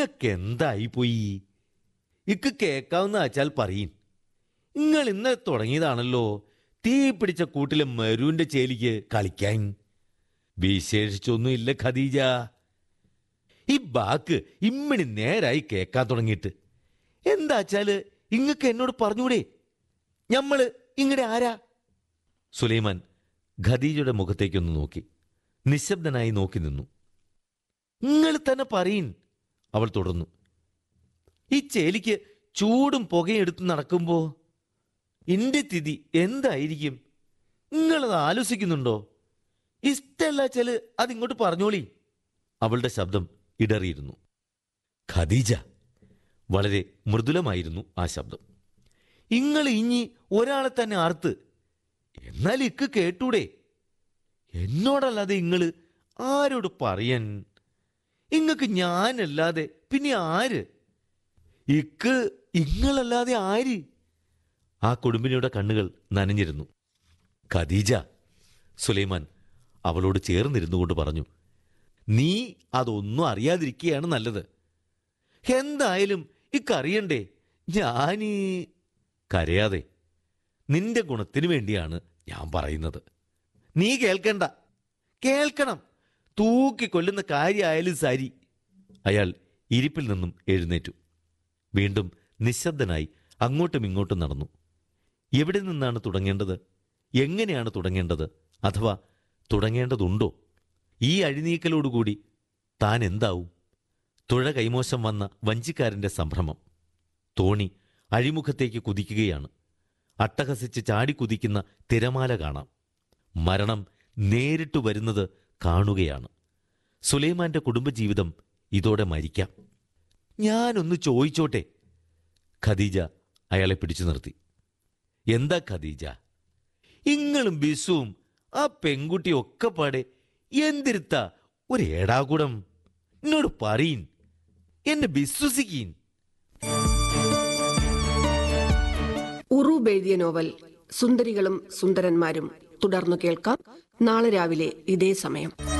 ഇങ്ങക്ക് എന്തായി പോയി ഇക്ക് കേക്കാവുന്ന വെച്ചാൽ പറയീൻ നിങ്ങൾ ഇന്നലെ തുടങ്ങിയതാണല്ലോ തീ പിടിച്ച കൂട്ടിലെ മരുവിന്റെ ചേലിക്ക് കളിക്കാൻ വിശേഷിച്ചൊന്നുമില്ല ഖദീജ ഈ ബാക്ക് ഇമ്മണി നേരായി കേക്കാൻ തുടങ്ങിയിട്ട് എന്താച്ചാല് ഇങ്ങക്ക് എന്നോട് പറഞ്ഞൂടെ ഞമ്മള് ഇങ്ങടെ ആരാ സുലൈമാൻ ഖദീജയുടെ മുഖത്തേക്കൊന്ന് നോക്കി നിശബ്ദനായി നോക്കി നിന്നു നിങ്ങൾ തന്നെ പറയീൻ അവൾ തുടർന്നു ഈ ചേലിക്ക് ചൂടും പുകയും എടുത്ത് നടക്കുമ്പോ എന്റെ തിഥി എന്തായിരിക്കും നിങ്ങളത് ആലോചിക്കുന്നുണ്ടോ ഇഷ്ടല്ല ചെല് അതിങ്ങോട്ട് പറഞ്ഞോളി അവളുടെ ശബ്ദം ഇടറിയിരുന്നു ഖദീജ വളരെ മൃദുലമായിരുന്നു ആ ശബ്ദം ഇങ്ങൾ ഇഞ്ഞി ഒരാളെ തന്നെ ആർത്ത് എന്നാൽ ഇക്ക് കേട്ടൂടെ എന്നോടല്ലാതെ ഇങ്ങള് ആരോട് പറയാൻ ഇങ്ങക്ക് ഞാനല്ലാതെ പിന്നെ ആര് ഇക്ക് ഇങ്ങളല്ലാതെ ആര് ആ കുടുംബിനിയുടെ കണ്ണുകൾ നനഞ്ഞിരുന്നു ഖദീജ സുലൈമാൻ അവളോട് ചേർന്നിരുന്നു കൊണ്ട് പറഞ്ഞു നീ അതൊന്നും അറിയാതിരിക്കുകയാണ് നല്ലത് എന്തായാലും ഇക്കറിയണ്ടേ ഞാനീ കരയാതെ നിന്റെ ഗുണത്തിനു വേണ്ടിയാണ് ഞാൻ പറയുന്നത് നീ കേൾക്കണ്ട കേൾക്കണം തൂക്കിക്കൊല്ലുന്ന കാര്യമായാലും സാരി അയാൾ ഇരിപ്പിൽ നിന്നും എഴുന്നേറ്റു വീണ്ടും നിശബ്ദനായി അങ്ങോട്ടും ഇങ്ങോട്ടും നടന്നു എവിടെ നിന്നാണ് തുടങ്ങേണ്ടത് എങ്ങനെയാണ് തുടങ്ങേണ്ടത് അഥവാ തുടങ്ങേണ്ടതുണ്ടോ ഈ അഴിനീക്കലോടുകൂടി താൻ എന്താവും തുഴ കൈമോശം വന്ന വഞ്ചിക്കാരന്റെ സംഭ്രമം തോണി അഴിമുഖത്തേക്ക് കുതിക്കുകയാണ് അട്ടഹസിച്ച് ചാടിക്കുതിക്കുന്ന തിരമാല കാണാം മരണം നേരിട്ട് വരുന്നത് കാണുകയാണ് സുലൈമാന്റെ കുടുംബജീവിതം ഇതോടെ മരിക്കാം ഞാനൊന്ന് ചോദിച്ചോട്ടെ ഖദീജ അയാളെ പിടിച്ചു നിർത്തി എന്താ ഖദീജ ഇങ്ങളും ബിസുവും ആ പെൺകുട്ടിയും ഒക്കെ പാടെ എന്തിരുത്ത ഒരു ഏടാകൂടം എന്നോട് പറയീൻ എന്നെ വിശ്വസിക്കീൻ ഉറൂബ് എഴുതിയ നോവൽ സുന്ദരികളും സുന്ദരന്മാരും തുടർന്നു കേൾക്കാം നാളെ രാവിലെ ഇതേ സമയം